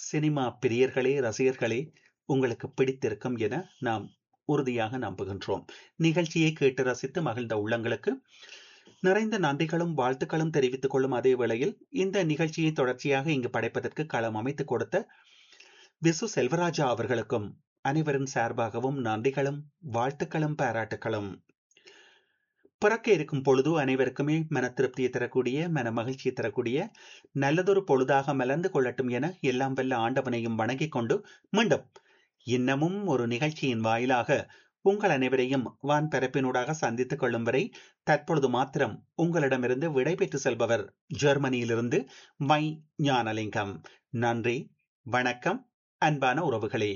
cinema பிரியர்களே ரசிகர்களே உங்களுக்கு பிடித்திருக்கும் என நாம் உறுதியாக நம்புகின்றோம் நிகழ்ச்சியை கேட்டு ரசித்து மகிழ்ந்த உள்ளங்களுக்கு நிறைந்த நன்றிகளும் வாழ்த்துக்களும் தெரிவித்துக் கொள்ளும் அதே வேளையில் இந்த நிகழ்ச்சியை தொடர்ச்சியாக இங்கு படைப்பதற்கு களம் அமைத்துக் கொடுத்த விசு செல்வராஜா அவர்களுக்கும் அனைவரின் சார்பாகவும் நன்றிகளும் வாழ்த்துக்களும் பாராட்டுகளும் பிறக்க இருக்கும் பொழுது அனைவருக்குமே மன திருப்தியை தரக்கூடிய மன மகிழ்ச்சியை தரக்கூடிய நல்லதொரு பொழுதாக மலர்ந்து கொள்ளட்டும் என எல்லாம் வல்ல ஆண்டவனையும் வணங்கிக் கொண்டு மீண்டும் இன்னமும் ஒரு நிகழ்ச்சியின் வாயிலாக உங்கள் அனைவரையும் வான் பரப்பினூடாக சந்தித்துக் கொள்ளும் வரை தற்பொழுது மாத்திரம் உங்களிடமிருந்து விடைபெற்று செல்பவர் ஜெர்மனியிலிருந்து மை ஞானலிங்கம் நன்றி வணக்கம் அன்பான உறவுகளே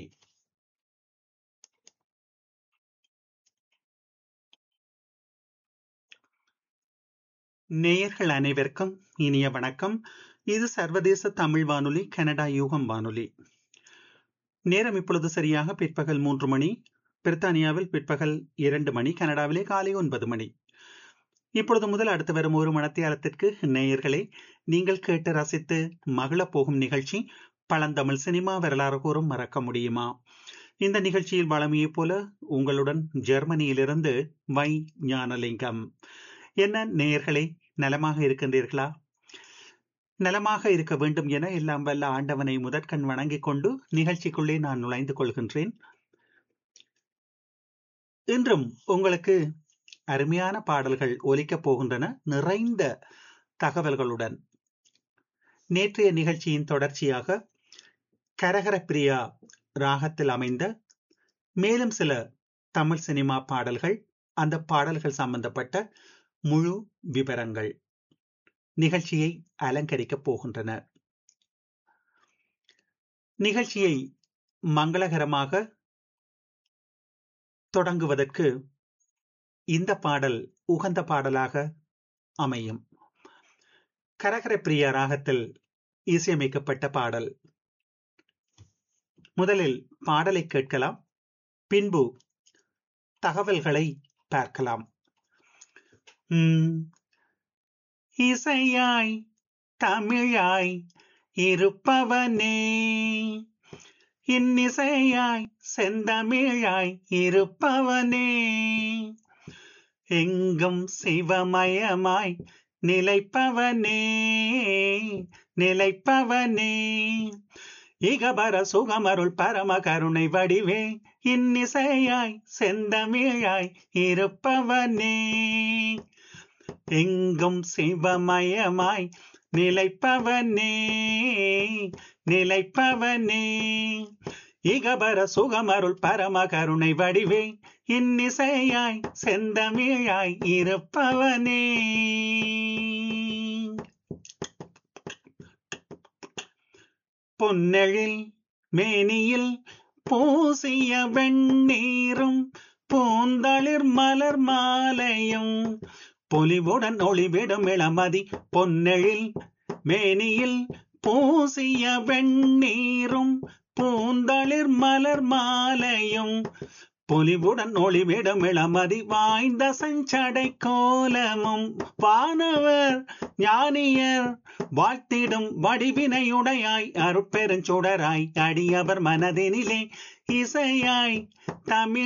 நேயர்கள் அனைவருக்கும் இனிய வணக்கம் இது சர்வதேச தமிழ் வானொலி கனடா யூகம் வானொலி நேரம் இப்பொழுது சரியாக பிற்பகல் மூன்று மணி பிரித்தானியாவில் பிற்பகல் இரண்டு மணி கனடாவிலே காலை ஒன்பது மணி இப்பொழுது முதல் அடுத்து வரும் ஒரு மணத்தியாலத்திற்கு நேயர்களே நீங்கள் கேட்டு ரசித்து மகிழப் போகும் நிகழ்ச்சி பழந்தமிழ் சினிமா வரலாறு கூறும் மறக்க முடியுமா இந்த நிகழ்ச்சியில் வளமையைப் போல உங்களுடன் ஜெர்மனியிலிருந்து வை ஞானலிங்கம் என்ன நேயர்களே நலமாக இருக்கின்றீர்களா நலமாக இருக்க வேண்டும் என எல்லாம் வல்ல ஆண்டவனை முதற்கண் வணங்கிக் கொண்டு நிகழ்ச்சிக்குள்ளே நான் நுழைந்து கொள்கின்றேன் இன்றும் உங்களுக்கு அருமையான பாடல்கள் ஒலிக்கப் போகின்றன நிறைந்த தகவல்களுடன் நேற்றைய நிகழ்ச்சியின் தொடர்ச்சியாக கரகர பிரியா ராகத்தில் அமைந்த மேலும் சில தமிழ் சினிமா பாடல்கள் அந்த பாடல்கள் சம்பந்தப்பட்ட முழு விவரங்கள் நிகழ்ச்சியை அலங்கரிக்கப் போகின்றன நிகழ்ச்சியை மங்களகரமாக தொடங்குவதற்கு இந்த பாடல் உகந்த பாடலாக அமையும் கரகர பிரியா ராகத்தில் இசையமைக்கப்பட்ட பாடல் முதலில் பாடலை கேட்கலாம் பின்பு தகவல்களை பார்க்கலாம் இசையாய் தமிழாய் இருப்பவனே இன்னிசையாய் செந்தமிழாய் இருப்பவனே எங்கும் சிவமயமாய் நிலைப்பவனே நிலைப்பவனே இகபர சுகமருள் பரம கருணை வடிவே இன்னிசையாய் செந்தமிழாய் இருப்பவனே எங்கும் சிவமயமாய் நிலைப்பவனே நிலைப்பவனே இகபர சுகமருள் பரம கருணை வடிவே இன்னிசையாய் செந்தமிழாய் இருப்பவனே பொன்னெழில் மேனியில் பூசிய வெண்ணீரும் பூந்தளிர் மலர் மாலையும் பொலிவுடன் ஒளிவிடும் இளமதி பொன்னெழில் மேனியில் பூசிய வெண்ணீரும் பூந்தளிர் மலர் மாலையும் பொலிவுடன் ஒளிவிடும் இளமதி வாய்ந்த சஞ்சடை கோலமும் வானவர் ஞானியர் வாழ்த்திடும் வடிவினையுடையாய் அருட்பெருஞ்சுடராய் அடியவர் மனதினிலே இசையாய் தமிழ்